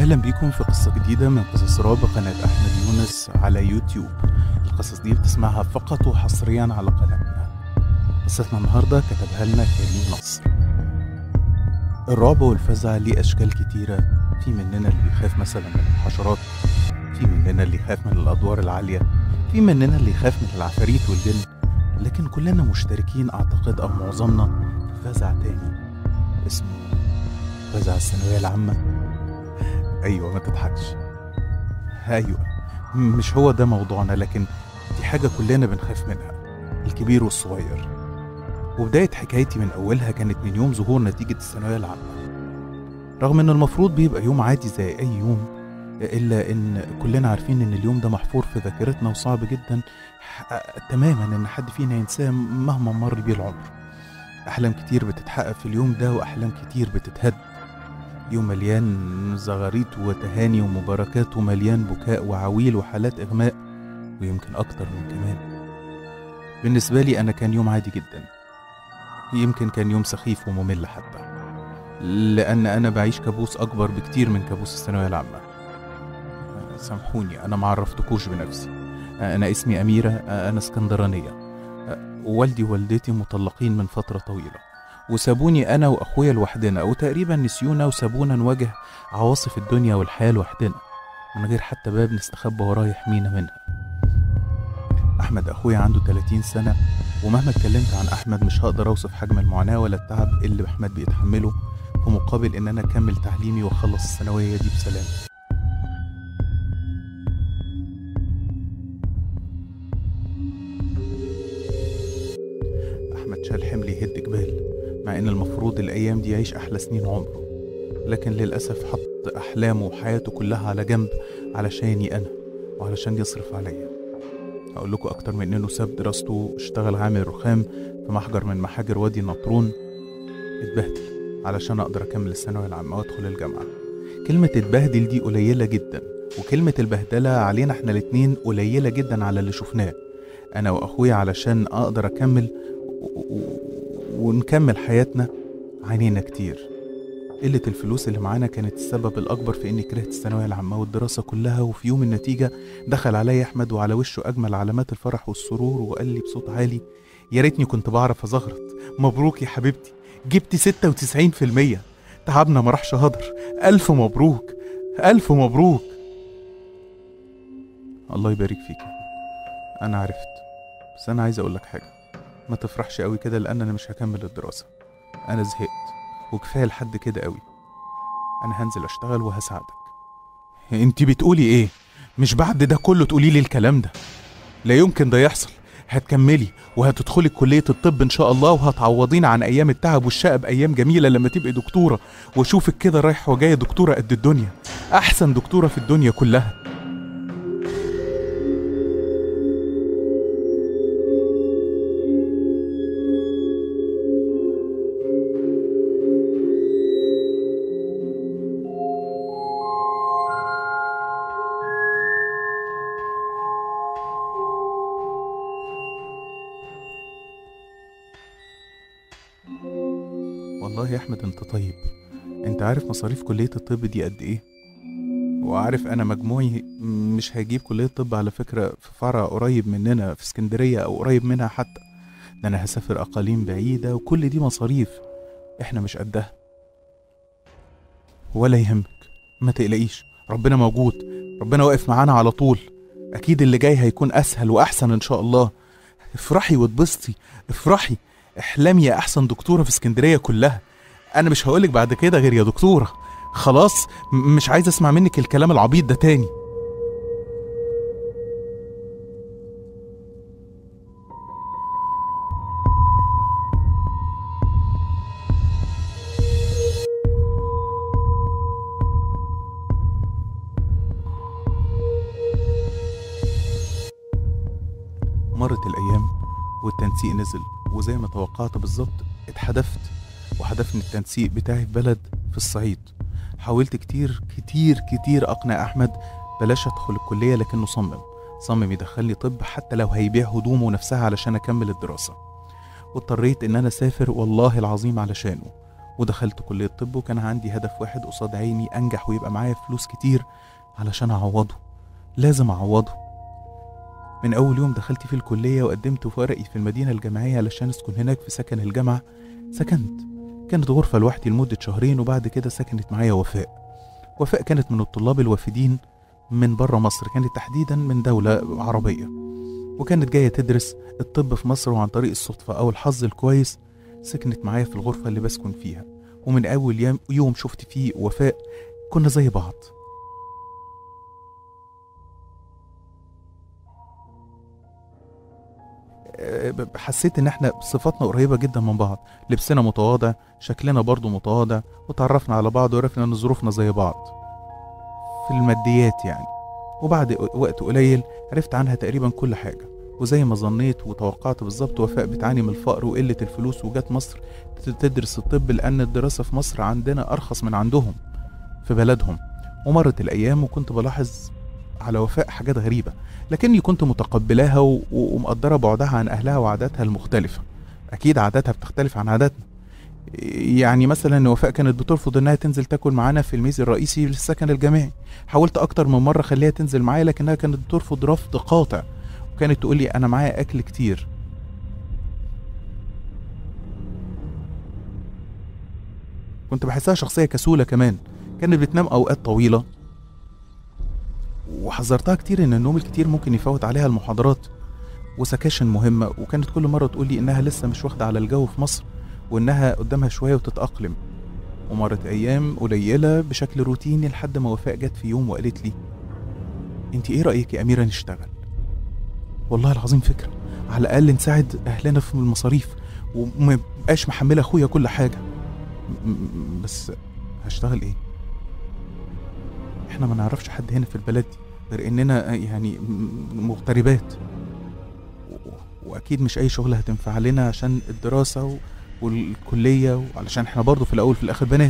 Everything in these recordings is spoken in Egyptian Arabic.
أهلا بيكم في قصة جديدة من قصص رعب قناة أحمد يونس على يوتيوب القصص دي بتسمعها فقط وحصريا على قناتنا قصتنا النهاردة كتبها لنا كريم نصر الرعب والفزع ليه أشكال كتيرة في مننا اللي بيخاف مثلا من الحشرات في مننا اللي يخاف من الأدوار العالية في مننا اللي يخاف من العفاريت والجن لكن كلنا مشتركين أعتقد أو معظمنا في فزع تاني اسمه فزع الثانوية العامة ايوه ما تضحكش ايوه م- مش هو ده موضوعنا لكن دي حاجة كلنا بنخاف منها الكبير والصغير وبداية حكايتي من أولها كانت من يوم ظهور نتيجة الثانوية العامة رغم إن المفروض بيبقى يوم عادي زي أي يوم إلا إن كلنا عارفين إن اليوم ده محفور في ذاكرتنا وصعب جدا ح- تماما إن حد فينا ينساه مهما مر بيه العمر أحلام كتير بتتحقق في اليوم ده وأحلام كتير بتتهد يوم مليان زغاريت وتهاني ومباركات ومليان بكاء وعويل وحالات إغماء ويمكن أكتر من كمان بالنسبة لي أنا كان يوم عادي جدا يمكن كان يوم سخيف وممل حتى لأن أنا بعيش كابوس أكبر بكتير من كابوس الثانوية العامة سامحوني أنا معرفتكوش بنفسي أنا اسمي أميرة أنا اسكندرانية والدي ووالدتي مطلقين من فترة طويلة وسابوني انا واخويا لوحدنا وتقريبا نسيونا وسابونا نواجه عواصف الدنيا والحياه لوحدنا من غير حتى باب نستخبى وراه يحمينا منها احمد اخويا عنده 30 سنه ومهما اتكلمت عن احمد مش هقدر اوصف حجم المعاناه ولا التعب اللي احمد بيتحمله في مقابل ان انا اكمل تعليمي واخلص الثانويه دي بسلام احمد شال حمل يهد جبال مع ان المفروض الايام دي يعيش احلى سنين عمره لكن للاسف حط احلامه وحياته كلها على جنب علشاني انا وعلشان يصرف عليا هقول لكم اكتر من انه ساب دراسته اشتغل عامل رخام في محجر من محاجر وادي النطرون اتبهدل علشان اقدر اكمل الثانويه العامه وادخل الجامعه كلمه اتبهدل دي قليله جدا وكلمه البهدله علينا احنا الاتنين قليله جدا على اللي شفناه انا واخويا علشان اقدر اكمل و- و- ونكمل حياتنا عانينا كتير قلة الفلوس اللي معانا كانت السبب الأكبر في إني كرهت الثانوية العامة والدراسة كلها وفي يوم النتيجة دخل عليا أحمد وعلى وشه أجمل علامات الفرح والسرور وقال لي بصوت عالي يا ريتني كنت بعرف أزغرط مبروك يا حبيبتي جبت 96% تعبنا ما راحش هدر ألف مبروك ألف مبروك الله يبارك فيك أنا عرفت بس أنا عايز أقول لك حاجة ما تفرحش قوي كده لان انا مش هكمل الدراسه انا زهقت وكفايه لحد كده قوي انا هنزل اشتغل وهساعدك انت بتقولي ايه مش بعد ده كله تقولي لي الكلام ده لا يمكن ده يحصل هتكملي وهتدخلي كلية الطب إن شاء الله وهتعوضينا عن أيام التعب والشقى بأيام جميلة لما تبقي دكتورة وأشوفك كده رايحة وجاية دكتورة قد الدنيا أحسن دكتورة في الدنيا كلها والله يا احمد انت طيب انت عارف مصاريف كلية الطب دي قد ايه وعارف انا مجموعي مش هيجيب كلية طب على فكرة في فرع قريب مننا في اسكندرية او قريب منها حتى ده انا هسافر اقاليم بعيدة وكل دي مصاريف احنا مش قدها ولا يهمك ما تقلقيش ربنا موجود ربنا واقف معانا على طول اكيد اللي جاي هيكون اسهل واحسن ان شاء الله افرحي واتبسطي افرحي احلمي يا احسن دكتوره في اسكندريه كلها انا مش هقولك بعد كده غير يا دكتوره خلاص م- مش عايز اسمع منك الكلام العبيط ده تاني مرت الايام والتنسيق نزل وزي ما توقعت بالظبط اتحدفت وحدفني التنسيق بتاعي في بلد في الصعيد حاولت كتير كتير كتير اقنع احمد بلاش ادخل الكليه لكنه صمم صمم يدخلني طب حتى لو هيبيع هدومه نفسها علشان اكمل الدراسه واضطريت ان انا اسافر والله العظيم علشانه ودخلت كلية طب وكان عندي هدف واحد قصاد عيني أنجح ويبقى معايا فلوس كتير علشان أعوضه لازم أعوضه من أول يوم دخلت في الكلية وقدمت في ورقي في المدينة الجامعية علشان أسكن هناك في سكن الجامعة سكنت كانت غرفة لوحدي لمدة شهرين وبعد كده سكنت معايا وفاء وفاء كانت من الطلاب الوافدين من بره مصر كانت تحديدا من دولة عربية وكانت جاية تدرس الطب في مصر وعن طريق الصدفة أو الحظ الكويس سكنت معايا في الغرفة اللي بسكن فيها ومن أول يوم, يوم شفت فيه وفاء كنا زي بعض أه، حسيت ان احنا صفاتنا قريبة جدا من بعض لبسنا متواضع شكلنا برضو متواضع وتعرفنا على بعض وعرفنا ان ظروفنا زي بعض في الماديات يعني وبعد وقت قليل عرفت عنها تقريبا كل حاجة وزي ما ظنيت وتوقعت بالظبط وفاء بتعاني من الفقر وقلة الفلوس وجات مصر تدرس الطب لأن الدراسة في مصر عندنا أرخص من عندهم في بلدهم ومرت الأيام وكنت بلاحظ على وفاء حاجات غريبة لكني كنت متقبلاها ومقدرة بعدها عن أهلها وعاداتها المختلفة أكيد عاداتها بتختلف عن عاداتنا يعني مثلا وفاء كانت بترفض انها تنزل تاكل معانا في الميز الرئيسي للسكن الجامعي حاولت اكتر من مره اخليها تنزل معايا لكنها كانت بترفض رفض قاطع وكانت تقول لي انا معايا اكل كتير كنت بحسها شخصيه كسوله كمان كانت بتنام اوقات طويله وحذرتها كتير ان النوم الكتير ممكن يفوت عليها المحاضرات وسكاشن مهمه وكانت كل مره تقول لي انها لسه مش واخده على الجو في مصر وإنها قدامها شوية وتتأقلم ومرت أيام قليلة بشكل روتيني لحد ما وفاء جت في يوم وقالت لي انت ايه رأيك يا أميرة نشتغل والله العظيم فكرة على الأقل نساعد أهلنا في المصاريف وما يبقاش محملة أخويا كل حاجة بس هشتغل ايه احنا ما نعرفش حد هنا في البلد دي غير اننا يعني مغتربات واكيد مش اي شغل هتنفع لنا عشان الدراسة والكلية وعلشان احنا برضه في الأول في الآخر بنات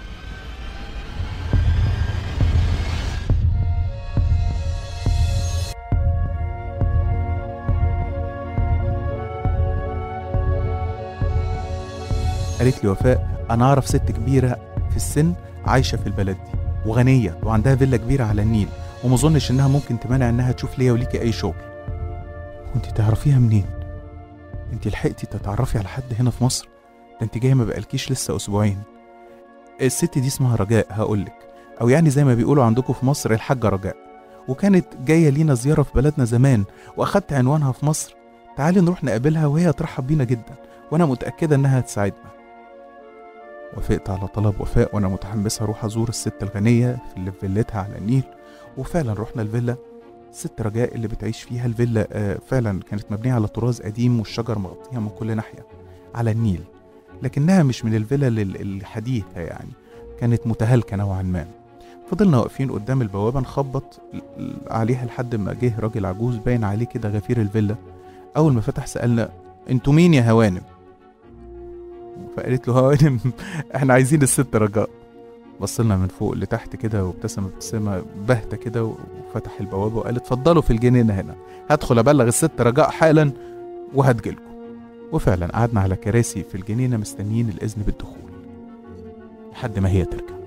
قالت لي وفاء أنا أعرف ست كبيرة في السن عايشة في البلد دي وغنية وعندها فيلا كبيرة على النيل ومظنش إنها ممكن تمانع إنها تشوف ليا وليكي أي شغل وانت تعرفيها منين؟ انت لحقتي تتعرفي على حد هنا في مصر؟ ده انت جايه ما بقالكيش لسه اسبوعين الست دي اسمها رجاء هقولك او يعني زي ما بيقولوا عندكم في مصر الحاجه رجاء وكانت جايه لينا زياره في بلدنا زمان واخدت عنوانها في مصر تعالي نروح نقابلها وهي ترحب بينا جدا وانا متاكده انها هتساعدنا وافقت على طلب وفاء وانا متحمسه اروح ازور الست الغنيه في اللي في فيلتها على النيل وفعلا رحنا الفيلا ست رجاء اللي بتعيش فيها الفيلا آه، فعلا كانت مبنيه على طراز قديم والشجر مغطيها من كل ناحيه على النيل لكنها مش من الفلل الحديثة يعني كانت متهالكة نوعا ما فضلنا واقفين قدام البوابة نخبط عليها لحد ما جه راجل عجوز باين عليه كده غفير الفيلا أول ما فتح سألنا انتوا مين يا هوانم؟ فقالت له هوانم احنا عايزين الست رجاء بصلنا من فوق لتحت كده وابتسم ابتسامة باهتة كده وفتح البوابة وقال اتفضلوا في الجنينة هنا هدخل أبلغ الست رجاء حالا وهتجيلكم وفعلا قعدنا على كراسي في الجنينة مستنيين الإذن بالدخول لحد ما هي ترجع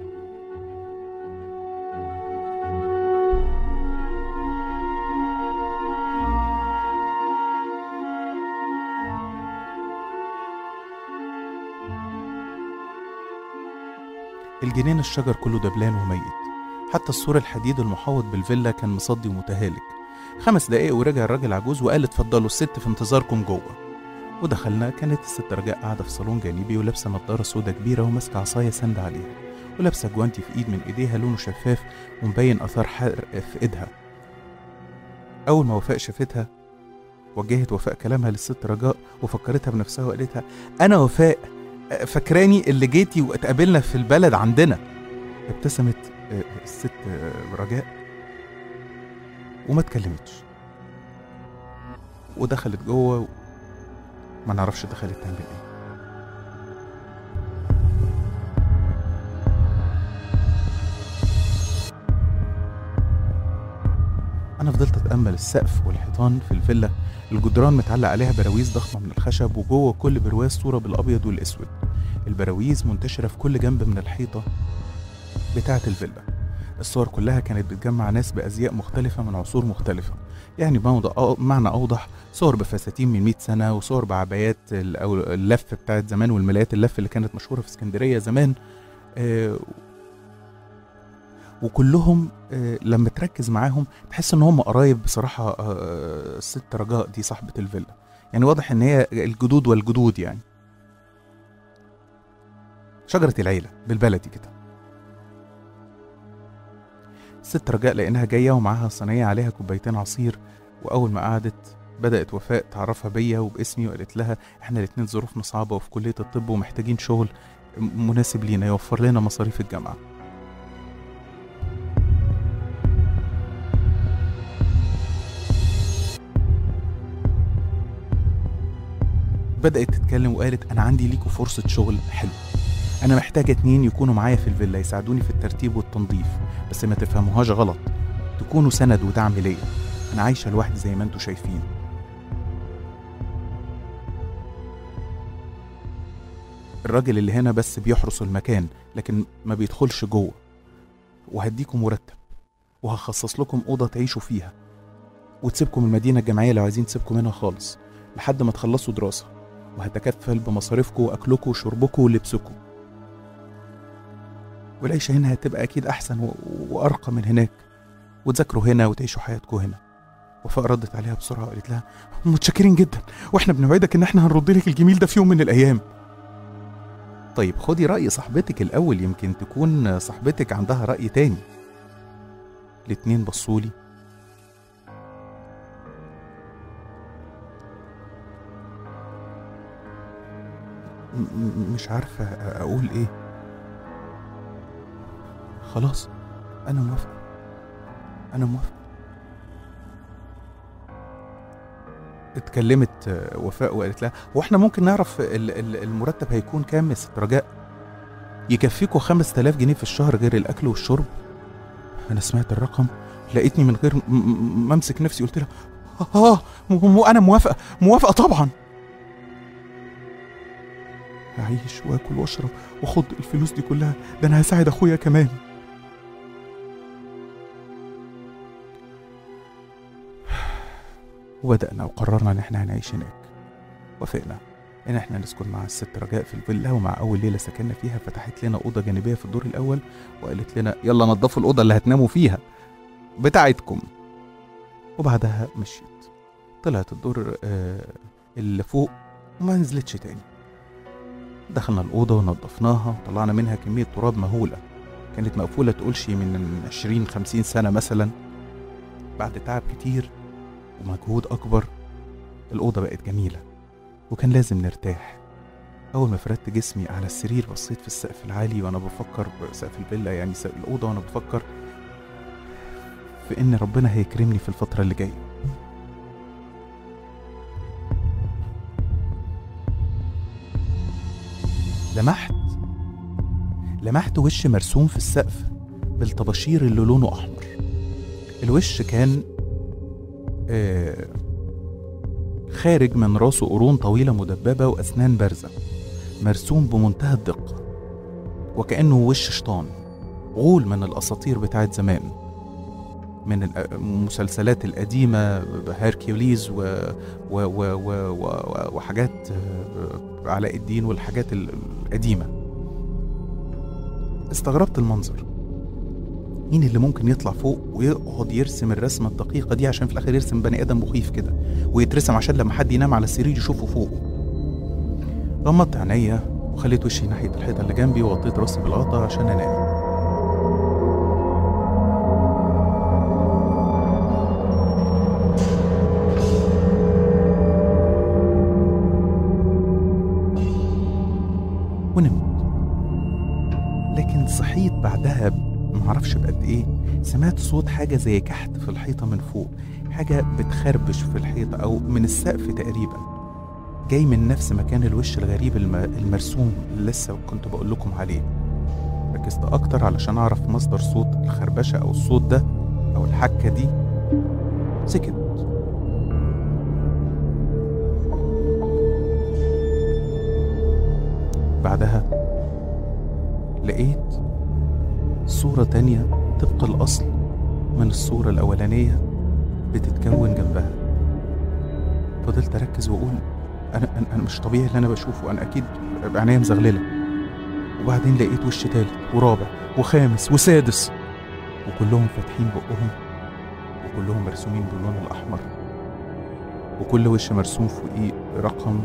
الجنينة الشجر كله دبلان وميت حتى السور الحديد المحوط بالفيلا كان مصدي ومتهالك خمس دقايق ورجع الراجل عجوز وقال اتفضلوا الست في انتظاركم جوه ودخلنا كانت الست رجاء قاعدة في صالون جانبي ولابسة نضارة سودا كبيرة وماسكة عصاية ساندة عليها ولابسة جوانتي في ايد من ايديها لونه شفاف ومبين اثار حرق في ايدها اول ما وفاء شافتها وجهت وفاء كلامها للست رجاء وفكرتها بنفسها وقالتها انا وفاء فاكراني اللي جيتي واتقابلنا في البلد عندنا ابتسمت آه، الست رجاء وما اتكلمتش ودخلت جوه ما نعرفش دخلت تعمل ايه أنا فضلت أتأمل السقف والحيطان في الفيلا الجدران متعلق عليها براويز ضخمة من الخشب وجوه كل برواز صورة بالأبيض والأسود البراويز منتشرة في كل جنب من الحيطة بتاعة الفيلا الصور كلها كانت بتجمع ناس بأزياء مختلفة من عصور مختلفة يعني بموضع معنى أوضح صور بفساتين من 100 سنة وصور بعبايات ال- أو اللف بتاعت زمان والملايات اللف اللي كانت مشهورة في اسكندرية زمان آه، وكلهم آه، لما تركز معاهم تحس ان هم قرايب بصراحة آه، الست رجاء دي صاحبة الفيلا يعني واضح ان هي الجدود والجدود يعني شجرة العيلة بالبلدي كده الست رجاء لقيناها جاية ومعاها صينية عليها كوبايتين عصير وأول ما قعدت بدأت وفاء تعرفها بيا وباسمي وقالت لها احنا الاتنين ظروفنا صعبة وفي كلية الطب ومحتاجين شغل م- مناسب لينا يوفر لنا مصاريف الجامعة بدأت تتكلم وقالت أنا عندي ليكوا فرصة شغل حلو أنا محتاجة اتنين يكونوا معايا في الفيلا يساعدوني في الترتيب والتنظيف بس ما تفهموهاش غلط تكونوا سند ودعم ليا أنا عايشة لوحدي زي ما انتوا شايفين الراجل اللي هنا بس بيحرس المكان لكن ما بيدخلش جوه وهديكم مرتب وهخصص لكم أوضة تعيشوا فيها وتسيبكم المدينة الجامعية لو عايزين تسيبكم منها خالص لحد ما تخلصوا دراسة وهتكفل بمصاريفكم وأكلكم وشربكم ولبسكم والعيشة هنا هتبقى أكيد أحسن و... وأرقى من هناك وتذاكروا هنا وتعيشوا حياتكم هنا وفاء ردت عليها بسرعة وقالت لها متشكرين جدا واحنا بنوعدك ان احنا هنرد لك الجميل ده في يوم من الايام طيب خدي رأي صاحبتك الأول يمكن تكون صاحبتك عندها رأي تاني الاتنين بصولي م- م- مش عارفة أقول إيه خلاص أنا موافقة أنا موافقة اتكلمت آه، وفاء وقالت لها هو احنا ممكن نعرف ال- ال- المرتب هيكون كام يا ست رجاء يكفيكوا 5000 جنيه في الشهر غير الأكل والشرب أنا سمعت الرقم لقيتني من غير م- م- ما أمسك نفسي قلت لها آه م- م- أنا موافقة موافقة طبعا أعيش وآكل وأشرب وأخد الفلوس دي كلها ده أنا هساعد أخويا كمان وبدأنا وقررنا إن إحنا هنعيش هناك وافقنا إن إحنا نسكن مع الست رجاء في الفيلا ومع أول ليلة سكننا فيها فتحت لنا أوضة جانبية في الدور الأول وقالت لنا يلا نضفوا الأوضة اللي هتناموا فيها بتاعتكم وبعدها مشيت طلعت الدور آه، اللي فوق وما نزلتش تاني دخلنا الأوضة ونضفناها وطلعنا منها كمية تراب مهولة كانت مقفولة تقولش من 20 50 سنة مثلا بعد تعب كتير ومجهود أكبر الأوضة بقت جميلة وكان لازم نرتاح أول ما فردت جسمي على السرير بصيت في السقف العالي وأنا بفكر بسقف الفيلا يعني سقف الأوضة وأنا بفكر في إن ربنا هيكرمني في الفترة اللي جاية لمحت لمحت وش مرسوم في السقف بالطباشير اللي لونه أحمر الوش كان آه خارج من راسه قرون طويلة مدببة وأسنان بارزة مرسوم بمنتهى الدقة وكأنه وش شيطان غول من الأساطير بتاعت زمان من الأ- المسلسلات القديمة هيركيوليز و... و... و... و... و... وحاجات آه، علاء الدين والحاجات ال- القديمة استغربت المنظر مين اللي ممكن يطلع فوق ويقعد يرسم الرسمة الدقيقة دي عشان في الآخر يرسم بني آدم مخيف كده ويترسم عشان لما حد ينام على السرير يشوفه فوقه غمضت عينيا وخليت وشي ناحية الحيطة اللي جنبي وغطيت راسي بالغطا عشان أنام ونمت لكن صحيت بعدها معرفش بقد ايه سمعت صوت حاجة زي كحت في الحيطة من فوق حاجة بتخربش في الحيطة أو من السقف تقريبا جاي من نفس مكان الوش الغريب الم... المرسوم اللي لسه كنت بقول لكم عليه ركزت أكتر علشان أعرف مصدر صوت الخربشة أو الصوت ده أو الحكة دي سكت بعدها صورة تانية طبق الأصل من الصورة الأولانية بتتكون جنبها فضلت أركز وأقول أنا أنا أنا مش طبيعي اللي أنا بشوفه أنا أكيد عينيا مزغللة وبعدين لقيت وش تالت ورابع وخامس وسادس وكلهم فاتحين بقهم وكلهم مرسومين باللون الأحمر وكل وش مرسوم فوقيه رقم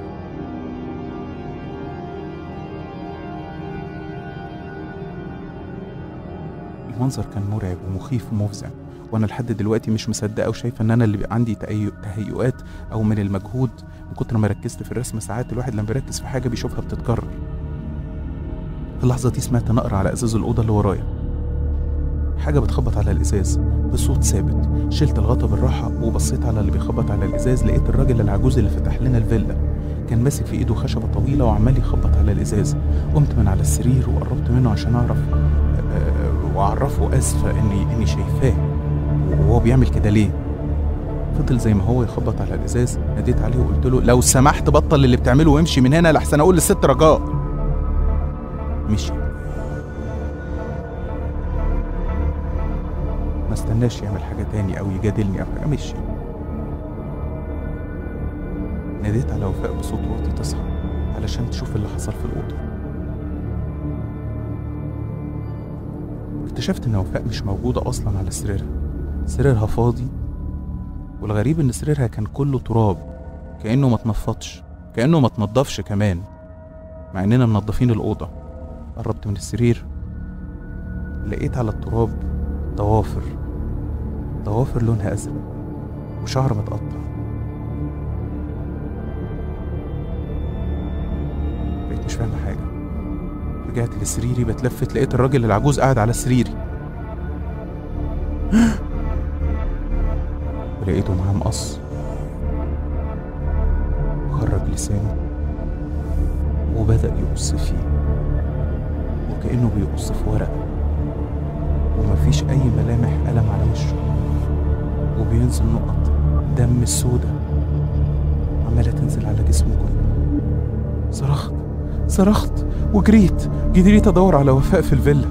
المنظر كان مرعب ومخيف ومفزع وانا لحد دلوقتي مش مصدقه وشايفه ان انا اللي بقى عندي تهيؤ- تهيؤات او من المجهود من كتر ما ركزت في الرسم ساعات الواحد لما بيركز في حاجه بيشوفها بتتكرر في اللحظه دي سمعت نقر على ازاز الاوضه اللي ورايا حاجه بتخبط على الازاز بصوت ثابت شلت الغطا بالراحه وبصيت على اللي بيخبط على الازاز لقيت الراجل العجوز اللي فتح لنا الفيلا كان ماسك في ايده خشبه طويله وعمال يخبط على الازاز قمت من على السرير وقربت منه عشان اعرف آه، واعرفه اسفه اني اني شايفاه وهو بيعمل كده ليه فضل زي ما هو يخبط على الازاز ناديت عليه وقلت له لو سمحت بطل اللي بتعمله وامشي من هنا لحسن اقول للست رجاء مشي ما استناش يعمل حاجه تاني او يجادلني او حاجه مشي ناديت على وفاء بصوت واطي تصحى علشان تشوف اللي حصل في الاوضه اكتشفت ان وفاء مش موجوده اصلا على سريرها سريرها فاضي والغريب ان سريرها كان كله تراب كانه ما اتنفضش كانه ما اتنضفش كمان مع اننا منضفين الاوضه قربت من السرير لقيت على التراب ضوافر ضوافر لونها ازرق وشعر متقطع بقيت مش فاهمه حاجه رجعت لسريري بتلفت لقيت الراجل العجوز قاعد على سريري ولقيته معاه مقص خرج لسانه وبدأ يقص فيه وكأنه بيقص في ورقة ومفيش أي ملامح ألم على وشه وبينزل نقط دم السودة عمالة تنزل على جسمه كله صرخت صرخت وجريت جريت أدور على وفاء في الفيلا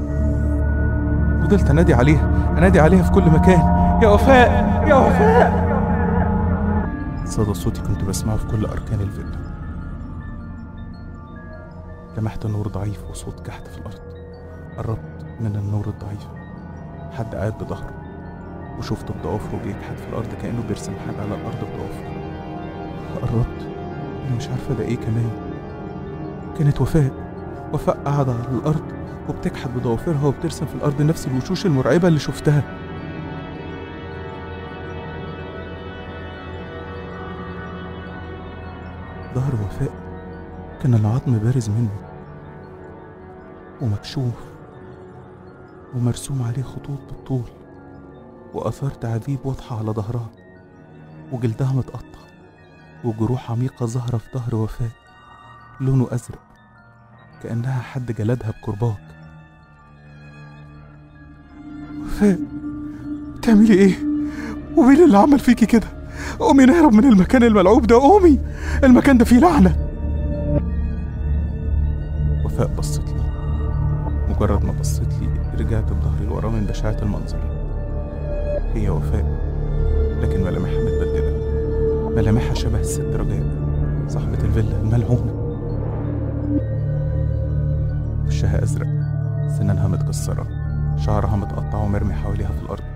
فضلت أنادي عليها أنادي عليها في كل مكان يا وفاء يا وفاء صدى صوتي كنت بسمعه في كل أركان الفيلا لمحت نور ضعيف وصوت كحت في الأرض قربت من النور الضعيف حد قاعد بظهره وشفت بضوافره بيكحت في الأرض كأنه بيرسم حاجة على الأرض بضوافره قربت أنا مش عارفة ده إيه كمان كانت وفاء وفاء قاعدة على الأرض وبتكحت بضوافرها وبترسم في الأرض نفس الوشوش المرعبة اللي شفتها ظهر وفاء كان العظم بارز منه ومكشوف ومرسوم عليه خطوط بالطول وآثار تعذيب واضحة على ظهرها وجلدها متقطع وجروح عميقة ظاهرة في ظهر وفاء لونه أزرق كأنها حد جلدها بكرباج وفاء بتعملي ايه؟ ومين اللي عمل فيكي كده؟ قومي نهرب من المكان الملعوب ده قومي المكان ده فيه لعنة وفاء بصت لي مجرد ما بصت لي رجعت بظهري لورا من بشاعة المنظر هي وفاء لكن ملامحها متبدلة ملامحها شبه الست رجاء صاحبة الفيلا الملعونة وشها أزرق سنانها متكسرة شعرها متقطع ومرمي حواليها في الأرض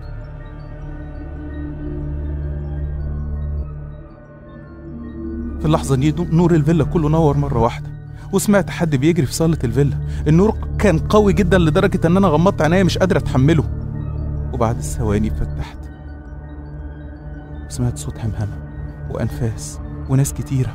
في اللحظة دي نور الفيلا كله نور مرة واحدة وسمعت حد بيجري في صالة الفيلا النور كان قوي جدا لدرجة ان انا غمضت عينيا مش قادر اتحمله وبعد الثواني فتحت وسمعت صوت همهمة وأنفاس وناس كتيرة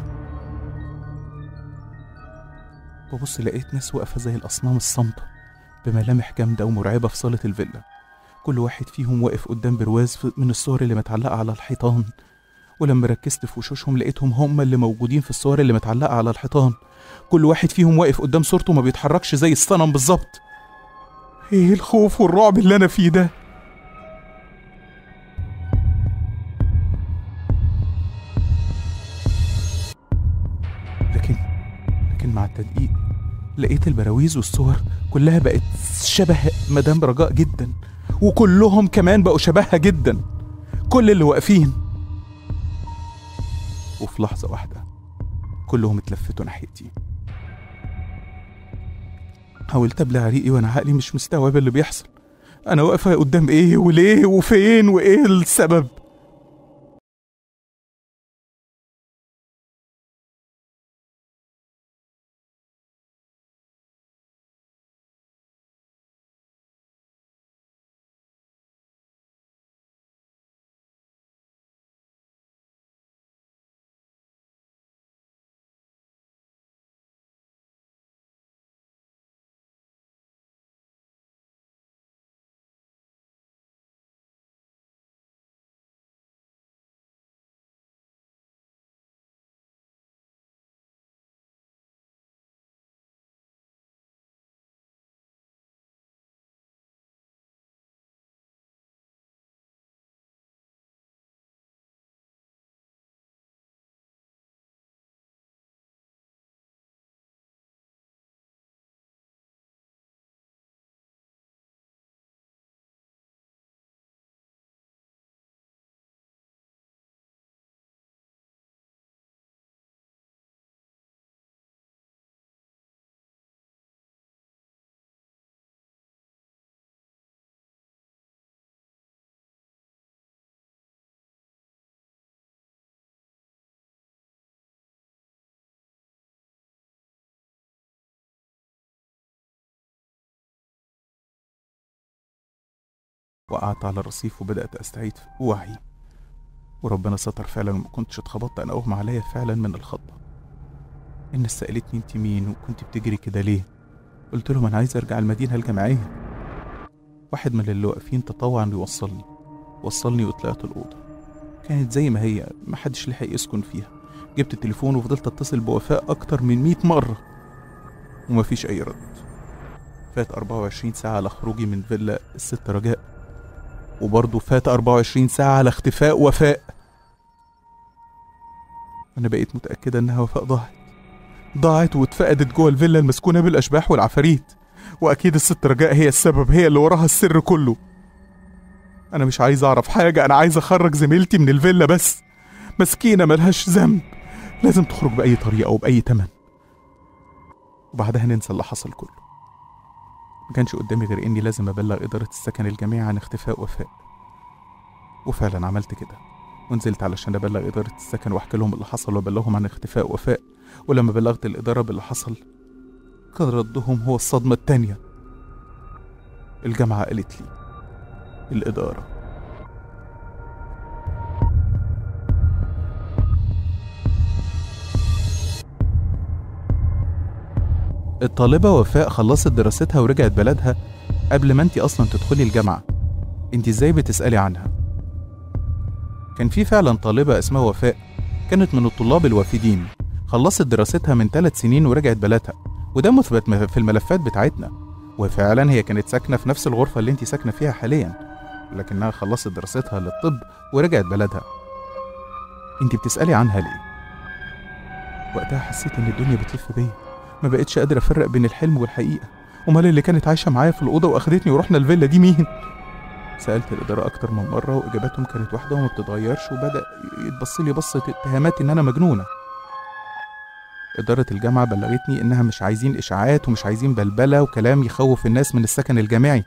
ببص لقيت ناس واقفة زي الأصنام الصامتة بملامح جامدة ومرعبة في صالة الفيلا كل واحد فيهم واقف قدام برواز في- من الصور اللي متعلقة على الحيطان ولما ركزت في وشوشهم لقيتهم هم اللي موجودين في الصور اللي متعلقة على الحيطان كل واحد فيهم واقف قدام صورته ما بيتحركش زي الصنم بالظبط ايه الخوف والرعب اللي انا فيه ده لكن لكن مع التدقيق لقيت البراويز والصور كلها بقت شبه مدام رجاء جدا وكلهم كمان بقوا شبهها جدا كل اللي واقفين وفي لحظة واحدة كلهم اتلفتوا ناحيتي حاولت ابلع ريقي وانا عقلي مش مستوعب اللي بيحصل انا واقفة قدام ايه وليه وفين وايه السبب وقعت على الرصيف وبدأت أستعيد وعي وربنا ستر فعلا وما كنتش اتخبطت أنا أغمى عليا فعلا من الخضة الناس سألتني انت مين وكنت بتجري كده ليه قلت لهم أنا عايز أرجع المدينة الجامعية واحد من اللي واقفين تطوع إنه يوصلني وصلني وطلعت الأوضة كانت زي ما هي محدش لحق يسكن فيها جبت التليفون وفضلت اتصل بوفاء أكتر من مئة مرة ومفيش أي رد فات 24 ساعة على خروجي من فيلا الست رجاء وبرضه فات 24 ساعة على اختفاء وفاء أنا بقيت متأكدة إنها وفاء ضاعت ضاعت واتفقدت جوه الفيلا المسكونة بالأشباح والعفاريت وأكيد الست رجاء هي السبب هي اللي وراها السر كله أنا مش عايز أعرف حاجة أنا عايز أخرج زميلتي من الفيلا بس مسكينة ملهاش ذنب لازم تخرج بأي طريقة وبأي تمن وبعدها ننسى اللي حصل كله ما كانش قدامي غير اني لازم ابلغ اداره السكن الجامعي عن اختفاء وفاء وفعلا عملت كده ونزلت علشان ابلغ اداره السكن واحكي لهم اللي حصل وابلغهم عن اختفاء وفاء ولما بلغت الاداره باللي حصل كان ردهم هو الصدمه التانيه الجامعه قالت لي الاداره الطالبة وفاء خلصت دراستها ورجعت بلدها قبل ما انت اصلا تدخلي الجامعة انت ازاي بتسألي عنها كان في فعلا طالبة اسمها وفاء كانت من الطلاب الوافدين خلصت دراستها من ثلاث سنين ورجعت بلدها وده مثبت م- في الملفات بتاعتنا وفعلا هي كانت ساكنة في نفس الغرفة اللي انت ساكنة فيها حاليا لكنها خلصت دراستها للطب ورجعت بلدها انت بتسألي عنها ليه وقتها حسيت ان الدنيا بتلف بيا ما بقتش قادر افرق بين الحلم والحقيقه امال اللي كانت عايشه معايا في الاوضه واخدتني ورحنا الفيلا دي مين سالت الاداره اكتر من مره واجاباتهم كانت واحده وما بتتغيرش وبدا يتبص لي بصه اتهامات ان انا مجنونه إدارة الجامعة بلغتني إنها مش عايزين إشاعات ومش عايزين بلبلة وكلام يخوف الناس من السكن الجامعي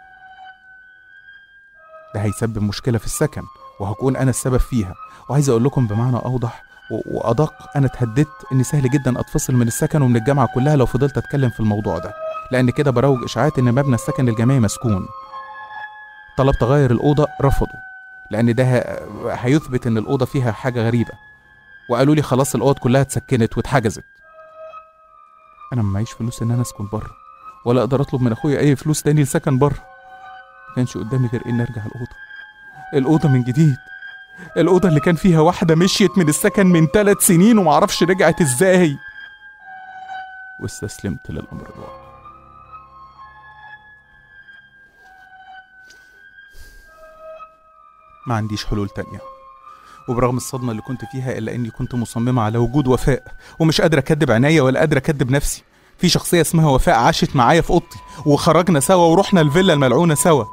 ده هيسبب مشكلة في السكن وهكون أنا السبب فيها وعايز أقول لكم بمعنى أوضح و- وأدق أنا اتهددت إن سهل جدا أتفصل من السكن ومن الجامعة كلها لو فضلت أتكلم في الموضوع ده لأن كده بروج إشاعات إن مبنى السكن الجامعي مسكون طلبت أغير الأوضة رفضوا لأن ده ه- هيثبت إن الأوضة فيها حاجة غريبة وقالوا لي خلاص الأوض كلها اتسكنت واتحجزت أنا ما معيش فلوس إن أنا أسكن بره ولا أقدر أطلب من أخويا أي فلوس تاني لسكن بره ما كانش قدامي غير إني أرجع الأوضة الأوضة من جديد الأوضة اللي كان فيها واحدة مشيت من السكن من ثلاث سنين ومعرفش رجعت إزاي واستسلمت للأمر الواقع ما عنديش حلول تانية وبرغم الصدمة اللي كنت فيها إلا إني كنت مصممة على وجود وفاء ومش قادرة أكدب عينيا ولا قادرة أكدب نفسي في شخصيه اسمها وفاء عاشت معايا في اوضتي وخرجنا سوا ورحنا الفيلا الملعونه سوا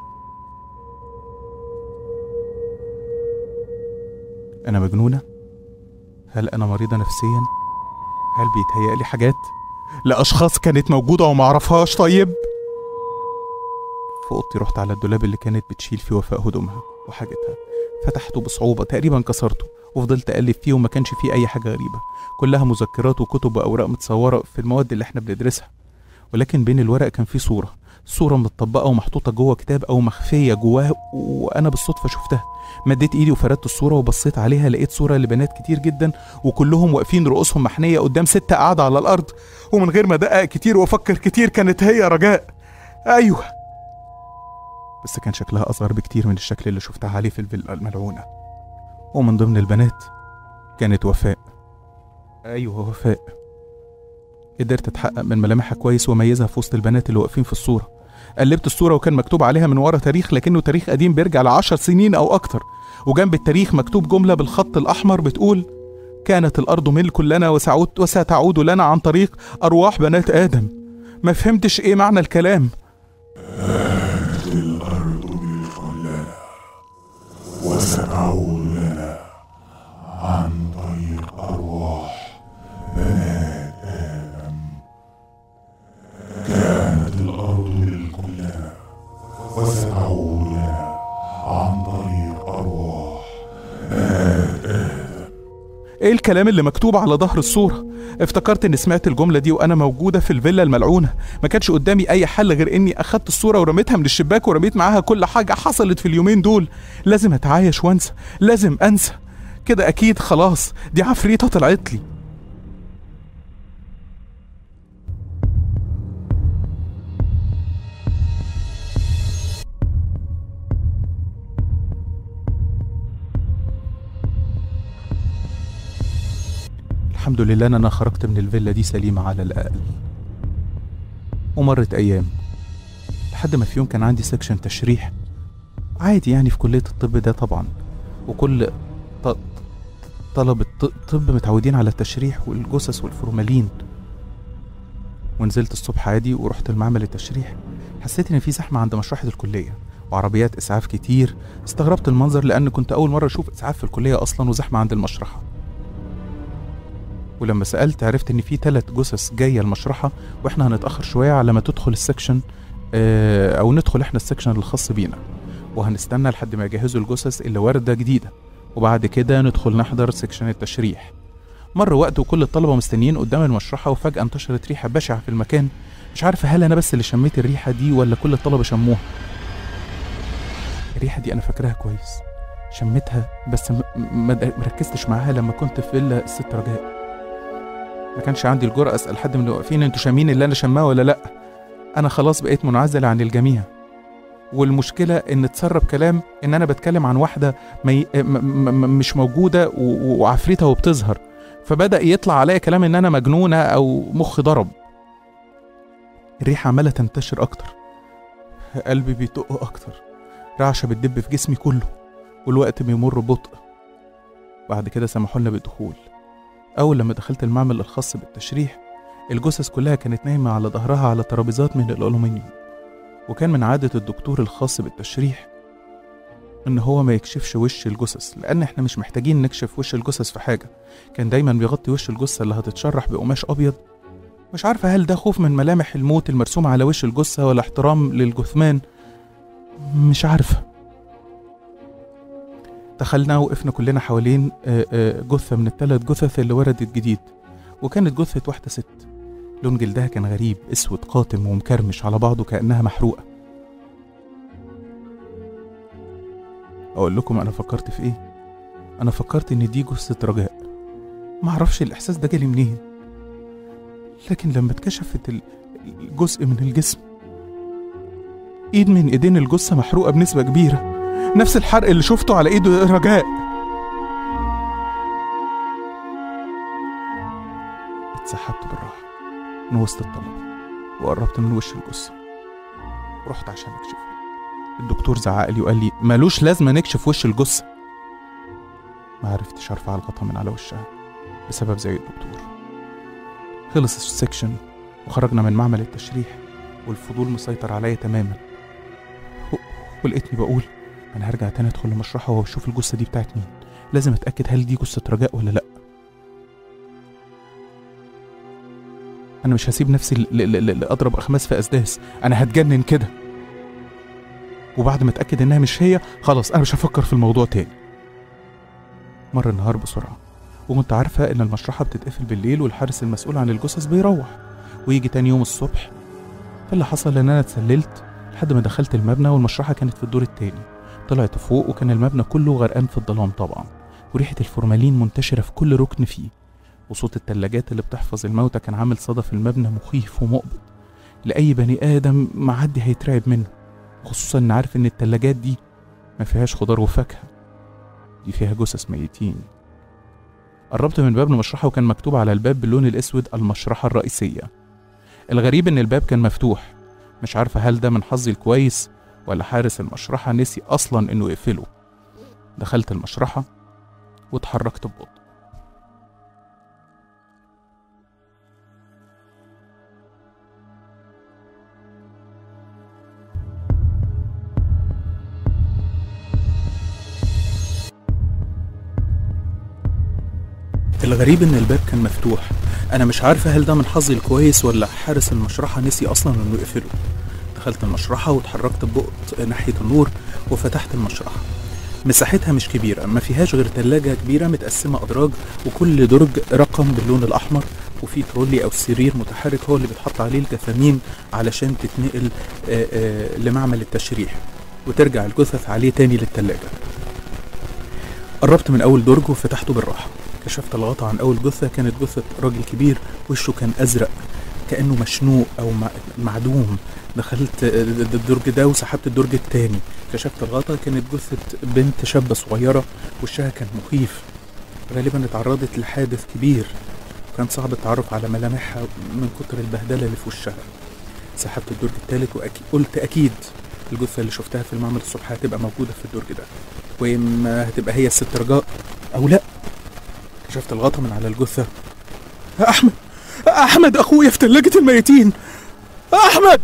انا مجنونه هل انا مريضه نفسيا هل بيتهيألي حاجات لاشخاص كانت موجوده وما اعرفهاش طيب في اوضتي رحت على الدولاب اللي كانت بتشيل فيه وفاء هدومها وحاجتها فتحته بصعوبه تقريبا كسرته وفضلت اقلب فيه وما كانش فيه اي حاجه غريبه كلها مذكرات وكتب واوراق متصوره في المواد اللي احنا بندرسها ولكن بين الورق كان فيه صوره صوره متطبقه ومحطوطه جوه كتاب او مخفيه جواه وانا بالصدفه شفتها مديت ايدي وفردت الصوره وبصيت عليها لقيت صوره لبنات كتير جدا وكلهم واقفين رؤوسهم محنيه قدام ستة قاعده على الارض ومن غير ما ادقق كتير وافكر كتير كانت هي رجاء ايوه بس كان شكلها اصغر بكتير من الشكل اللي شفتها عليه في الفيلا الملعونه ومن ضمن البنات كانت وفاء ايوه وفاء قدرت اتحقق من ملامحها كويس واميزها في وسط البنات اللي واقفين في الصوره قلبت الصوره وكان مكتوب عليها من ورا تاريخ لكنه تاريخ قديم بيرجع لعشر سنين او اكتر وجنب التاريخ مكتوب جمله بالخط الاحمر بتقول كانت الارض ملك لنا وسعود وستعود لنا عن طريق ارواح بنات ادم ما فهمتش ايه معنى الكلام الأرض ملك لنا وستعود لنا عن طريق أرواح بنات آدم كانت الأرض ملك لنا وستعود لنا عن طريق أرواح ايه الكلام اللي مكتوب على ظهر الصورة افتكرت اني سمعت الجملة دي وانا موجودة في الفيلا الملعونة ما كانش قدامي اي حل غير اني اخدت الصورة ورميتها من الشباك ورميت معاها كل حاجة حصلت في اليومين دول لازم اتعايش وانسى لازم انسى كده اكيد خلاص دي عفريتة طلعت لي الحمد لله ان انا خرجت من الفيلا دي سليمة على الاقل ومرت ايام لحد ما في يوم كان عندي سكشن تشريح عادي يعني في كلية الطب ده طبعا وكل ط- طلبة ط- طب متعودين على التشريح والجثث والفورمالين ونزلت الصبح عادي ورحت المعمل التشريح حسيت ان في زحمة عند مشرحة الكلية وعربيات اسعاف كتير استغربت المنظر لان كنت اول مرة اشوف اسعاف في الكلية اصلا وزحمة عند المشرحة ولما سألت عرفت إن في تلات جثث جاية المشرحة وإحنا هنتأخر شوية على ما تدخل السكشن آه، أو ندخل إحنا السكشن الخاص بينا وهنستنى لحد ما يجهزوا الجثث اللي واردة جديدة وبعد كده ندخل نحضر سكشن التشريح مر وقت وكل الطلبة مستنيين قدام المشرحة وفجأة انتشرت ريحة بشعة في المكان مش عارفة هل أنا بس اللي شميت الريحة دي ولا كل الطلبة شموها الريحة دي أنا فاكراها كويس شميتها بس م- م- ما مركزتش معاها لما كنت في فيلا الست رجاء ما كانش عندي الجرأة أسأل حد من اللي واقفين انتوا شامين اللي أنا شماه ولا لأ أنا خلاص بقيت منعزل عن الجميع والمشكلة إن اتسرب كلام إن أنا بتكلم عن واحدة مي... م... م... م- مش موجودة و... و- وعفريتها وبتظهر فبدأ يطلع عليا كلام إن أنا مجنونة أو مخي ضرب الريحة عمالة تنتشر أكتر قلبي بيدق أكتر رعشة بتدب في جسمي كله والوقت بيمر ببطء بعد كده سمحوا لنا بالدخول أول لما دخلت المعمل الخاص بالتشريح الجثث كلها كانت نايمة على ظهرها على ترابيزات من الألومنيوم وكان من عادة الدكتور الخاص بالتشريح إن هو ما يكشفش وش الجثث لأن إحنا مش محتاجين نكشف وش الجثث في حاجة كان دايما بيغطي وش الجثة اللي هتتشرح بقماش أبيض مش عارفة هل ده خوف من ملامح الموت المرسومة على وش الجثة ولا احترام للجثمان مش عارفة دخلنا وقفنا كلنا حوالين آه، آه، جثة من الثلاث جثث اللي وردت جديد وكانت جثة واحدة ست لون جلدها كان غريب اسود قاتم ومكرمش على بعضه كأنها محروقة أقول لكم أنا فكرت في إيه؟ أنا فكرت إن دي جثة رجاء معرفش الإحساس ده جالي منين لكن لما اتكشفت ال- الجزء من الجسم إيد من إيدين الجثة محروقة بنسبة كبيرة نفس الحرق اللي شفته على إيد رجاء اتسحبت بالراحة من وسط الطلبة وقربت من وش الجثة ورحت عشان أكشفه الدكتور زعق لي وقال لي ملوش لازمة نكشف وش الجثة ما عرفتش أرفع الغطا من على وشها بسبب زي الدكتور خلص السكشن وخرجنا من معمل التشريح والفضول مسيطر عليا تماما و- ولقيتني بقول انا هرجع تاني ادخل المشرحه واشوف الجثه دي بتاعت مين لازم اتاكد هل دي جثه رجاء ولا لا انا مش هسيب نفسي ل- ل- ل- لاضرب اخماس في اسداس انا هتجنن كده وبعد ما اتاكد انها مش هي خلاص انا مش هفكر في الموضوع تاني مر النهار بسرعه وكنت عارفه ان المشرحه بتتقفل بالليل والحارس المسؤول عن الجثث بيروح ويجي تاني يوم الصبح فاللي حصل ان انا اتسللت لحد ما دخلت المبنى والمشرحه كانت في الدور التاني طلعت فوق وكان المبنى كله غرقان في الظلام طبعا وريحه الفورمالين منتشره في كل ركن فيه وصوت التلاجات اللي بتحفظ الموتى كان عامل صدى في المبنى مخيف ومقبض لأي بني آدم معدي هيترعب منه خصوصا إن عارف إن التلاجات دي ما فيهاش خضار وفاكهة دي فيها جثث ميتين قربت من باب المشرحة وكان مكتوب على الباب باللون الأسود المشرحة الرئيسية الغريب إن الباب كان مفتوح مش عارفة هل ده من حظي الكويس ولا حارس المشرحة نسي أصلا إنه يقفله دخلت المشرحة واتحركت ببطء الغريب ان الباب كان مفتوح انا مش عارفه هل ده من حظي الكويس ولا حارس المشرحه نسي اصلا انه يقفله دخلت المشرحه واتحركت ببطء ناحيه النور وفتحت المشرحه مساحتها مش كبيرة ما فيهاش غير تلاجة كبيرة متقسمة أدراج وكل درج رقم باللون الأحمر وفي ترولي أو سرير متحرك هو اللي بيتحط عليه الجثامين علشان تتنقل آه، آه، لمعمل التشريح وترجع الجثث عليه تاني للتلاجة قربت من أول درج وفتحته بالراحة كشفت الغطا عن أول جثة كانت جثة راجل كبير وشه كان أزرق كأنه مشنوق أو مع- معدوم دخلت الدرج ده وسحبت الدرج التاني كشفت الغطا كانت جثة بنت شابة صغيرة وشها كان مخيف غالبا اتعرضت لحادث كبير وكان صعب التعرف على ملامحها من كتر البهدلة اللي في وشها سحبت الدرج التالت وقلت أكيد الجثة اللي شفتها في المعمل الصبح هتبقى موجودة في الدرج ده وإما هتبقى هي الست رجاء أو لأ كشفت الغطا من على الجثة أحمد أحمد أخويا في تلاجة الميتين أحمد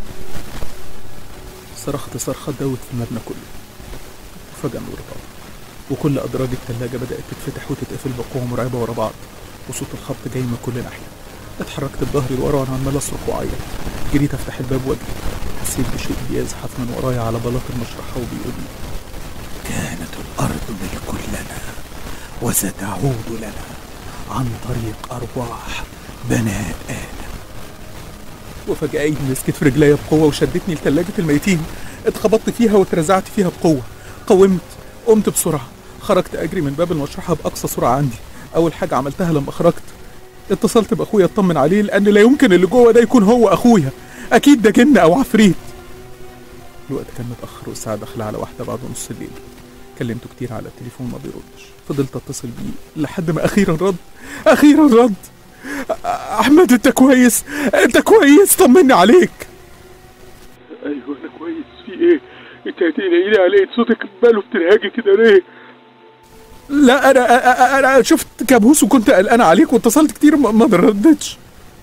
صرخت صرخة دوت في المبنى كله وفجأة النور طار وكل أدراج التلاجة بدأت تتفتح وتتقفل بقوة مرعبة ورا بعض وصوت الخبط جاي من كل ناحية اتحركت بظهري لورا وأنا عمال أصرخ وأعيط جريت أفتح الباب وأجري حسيت بشيء بيزحف من ورايا على بلاط المشرحة وبيقول لي كانت الأرض ملك لنا وستعود لنا عن طريق أرواح بنات آدم وفجأة ايدي مسكت في رجليا بقوة وشدتني لتلاجة الميتين اتخبطت فيها واترزعت فيها بقوة قومت قمت بسرعة خرجت أجري من باب المشرحة بأقصى سرعة عندي أول حاجة عملتها لما خرجت اتصلت بأخويا اطمن عليه لأن لا يمكن اللي جوه ده يكون هو أخويا أكيد ده جن أو عفريت الوقت كان متأخر والساعة داخلة على واحدة بعد نص الليل كلمته كتير على التليفون ما بيردش فضلت اتصل بيه لحد ما أخيرا رد أخيرا رد احمد انت كويس انت كويس طمني عليك ايوه انا كويس في ايه انت هتقلقيني عليه صوتك ماله بترهاجي كده ليه لا انا أ- أ- انا شفت كابوس وكنت قلقان عليك واتصلت كتير ما ما ردتش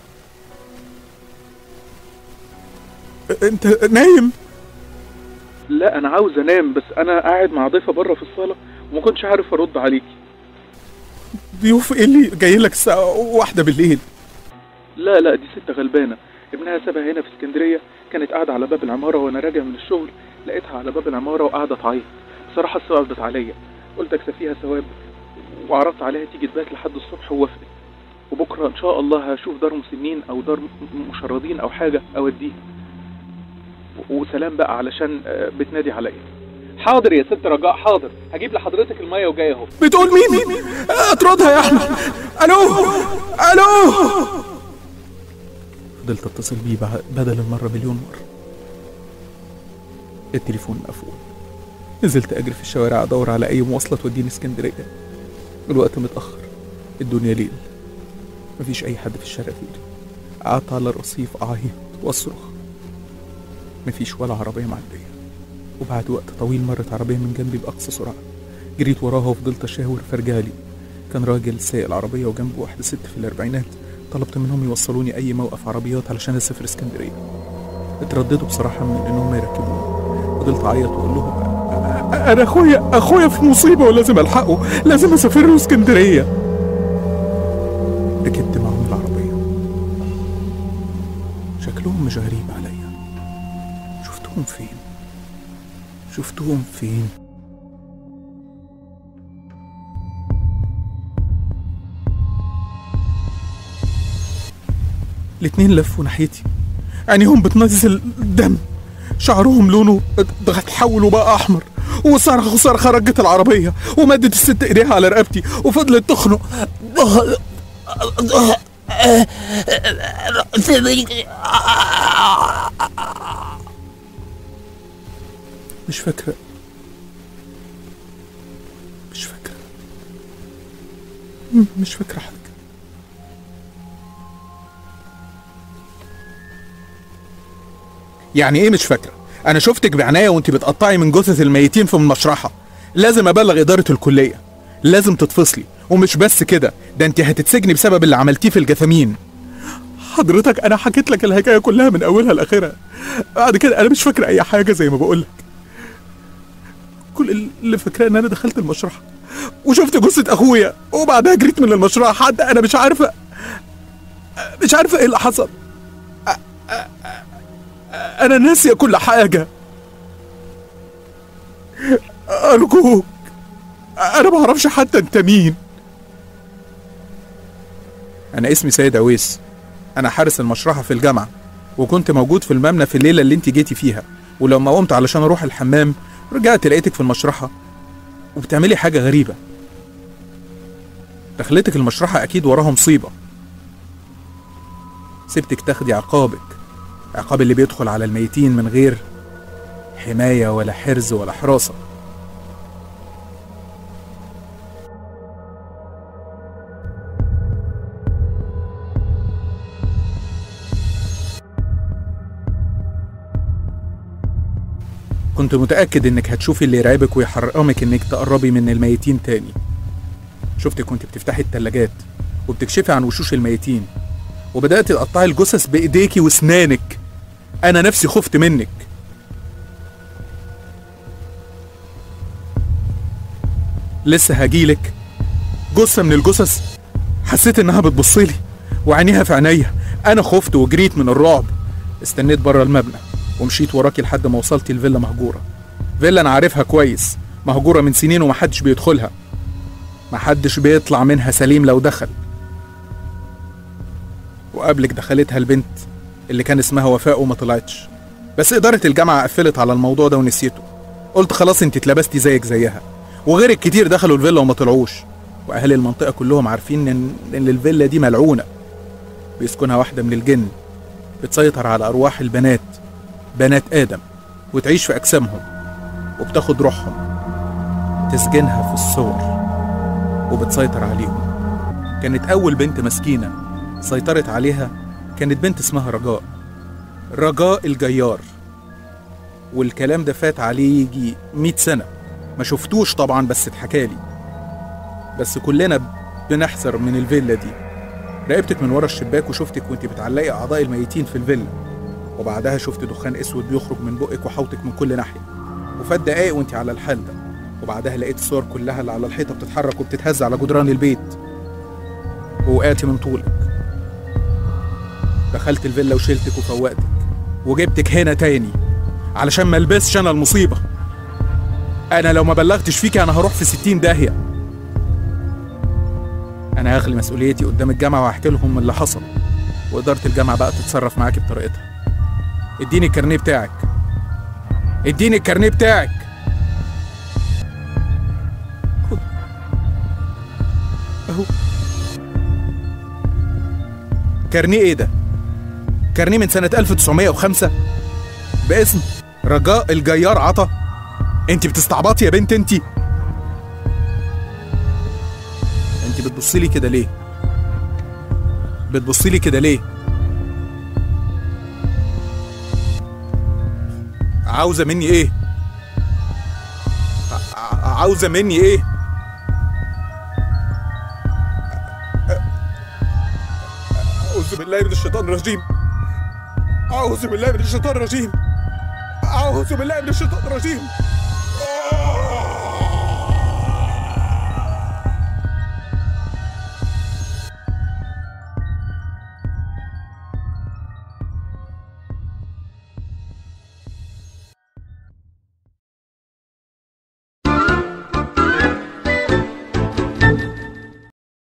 انت نايم لا انا عاوز انام بس انا قاعد مع ضيفه بره في الصاله وما كنتش عارف ارد عليكي ضيوف ايه اللي جاي لك الساعه واحدة بالليل لا لا دي ست غلبانه ابنها سابها هنا في اسكندريه كانت قاعده على باب العماره وانا راجع من الشغل لقيتها على باب العماره وقاعده تعيط بصراحه صعبت عليا قلت اكسفيها ثواب وعرضت عليها تيجي تبات لحد الصبح ووافقت وبكره ان شاء الله هشوف دار مسنين او دار م- مشردين او حاجه اوديها و- وسلام بقى علشان آه، بتنادي عليا حاضر يا ست رجاء حاضر هجيب لحضرتك الميه وجاي اهو بتقول مين اطردها يا احمد الو الو فضلت اتصل بيه بع- بدل المره مليون مره التليفون مقفول نزلت اجري في الشوارع ادور على اي مواصله توديني اسكندريه الوقت متاخر الدنيا ليل مفيش اي حد في الشارع غيري قعدت على الرصيف اعيط واصرخ مفيش ولا عربيه معديه وبعد وقت طويل مرت عربيه من جنبي باقصى سرعه جريت وراها وفضلت اشاور فرجالي كان راجل سايق العربيه وجنبه واحده ست في الاربعينات طلبت منهم يوصلوني اي موقف عربيات علشان اسافر اسكندريه اترددوا بصراحه من انهم يركبوني فضلت اعيط واقول لهم "أ- أ- انا اخويا اخويا في مصيبه ولازم الحقه لازم اسافر له اسكندريه ركبت معهم العربيه شكلهم مش غريب عليا شفتهم فين شفتهم فين الاتنين لفوا ناحيتي عينيهم بتنزل دم شعرهم لونه اتحول وبقى احمر وصرخ صرخه رجت العربيه ومدت الست ايديها على رقبتي وفضلت تخنق مش فاكره مش فاكره م- مش فاكره حاجه يعني ايه مش فاكره انا شفتك بعناية وانت بتقطعي من جثث الميتين في المشرحه لازم ابلغ اداره الكليه لازم تتفصلي ومش بس كده ده انت هتتسجني بسبب اللي عملتيه في الجثامين حضرتك انا حكيت لك الحكايه كلها من اولها لاخرها بعد كده انا مش فاكر اي حاجه زي ما بقول لك كل اللي فاكراه ان انا دخلت المشرحه وشفت جثه اخويا وبعدها جريت من المشرحه حتى انا مش عارفه مش عارفه ايه اللي حصل انا ناسيه كل حاجه ارجوك انا ما اعرفش حتى انت مين انا اسمي سيد اويس انا حارس المشرحه في الجامعه وكنت موجود في المبنى في الليله اللي انت جيتي فيها ولما قمت علشان اروح الحمام رجعت لقيتك في المشرحه وبتعملي حاجه غريبه دخلتك المشرحه اكيد وراها مصيبه سبتك تاخدي عقابك عقاب اللي بيدخل على الميتين من غير حماية ولا حرز ولا حراسة كنت متأكد انك هتشوفي اللي يرعبك ويحرمك انك تقربي من الميتين تاني شفتك كنت بتفتحي التلاجات وبتكشفي عن وشوش الميتين وبدأت تقطعي الجثث بإيديكي وأسنانك أنا نفسي خفت منك لسه هجيلك جثة من الجثث حسيت إنها بتبصلي وعينيها في عينيا أنا خفت وجريت من الرعب استنيت بره المبنى ومشيت وراكي لحد ما وصلت الفيلا مهجورة فيلا أنا عارفها كويس مهجورة من سنين ومحدش بيدخلها محدش بيطلع منها سليم لو دخل وقبلك دخلتها البنت اللي كان اسمها وفاء وما طلعتش بس إدارة الجامعة قفلت على الموضوع ده ونسيته قلت خلاص انت اتلبستي زيك زيها وغيرك كتير دخلوا الفيلا وما طلعوش واهالي المنطقة كلهم عارفين ان ان الفيلا دي ملعونة بيسكنها واحدة من الجن بتسيطر على ارواح البنات بنات ادم وتعيش في اجسامهم وبتاخد روحهم تسجنها في الصور وبتسيطر عليهم كانت اول بنت مسكينة سيطرت عليها كانت بنت اسمها رجاء رجاء الجيار والكلام ده فات عليه يجي 100 سنة ما شفتوش طبعا بس اتحكالي بس كلنا بنحذر من الفيلا دي راقبتك من ورا الشباك وشفتك وانت بتعلقي اعضاء الميتين في الفيلا وبعدها شفت دخان اسود بيخرج من بقك وحوطك من كل ناحيه وفات دقايق وانت على الحال ده وبعدها لقيت الصور كلها اللي على الحيطه بتتحرك وبتتهز على جدران البيت ووقعتي من طولك دخلت الفيلا وشلتك وفوقتك وجبتك هنا تاني علشان ما البسش انا المصيبه انا لو ما بلغتش فيكي انا هروح في ستين داهيه انا هاخلي مسؤوليتي قدام الجامعه وهحكي لهم اللي حصل واداره الجامعه بقى تتصرف معاكي بطريقتها اديني الكارنيه بتاعك اديني الكارنيه بتاعك خد اهو كارنيه ايه ده كارنيه من سنة 1905 باسم رجاء الجيار عطا انت بتستعبطي يا بنت انت انت بتبصي لي كده ليه بتبصي لي كده ليه عاوزة مني ايه ع- ع- عاوزة مني ايه أعوذ بالله من الشيطان الرجيم أعوذ بالله من الشيطان الرجيم أعوذ بالله من الشيطان الرجيم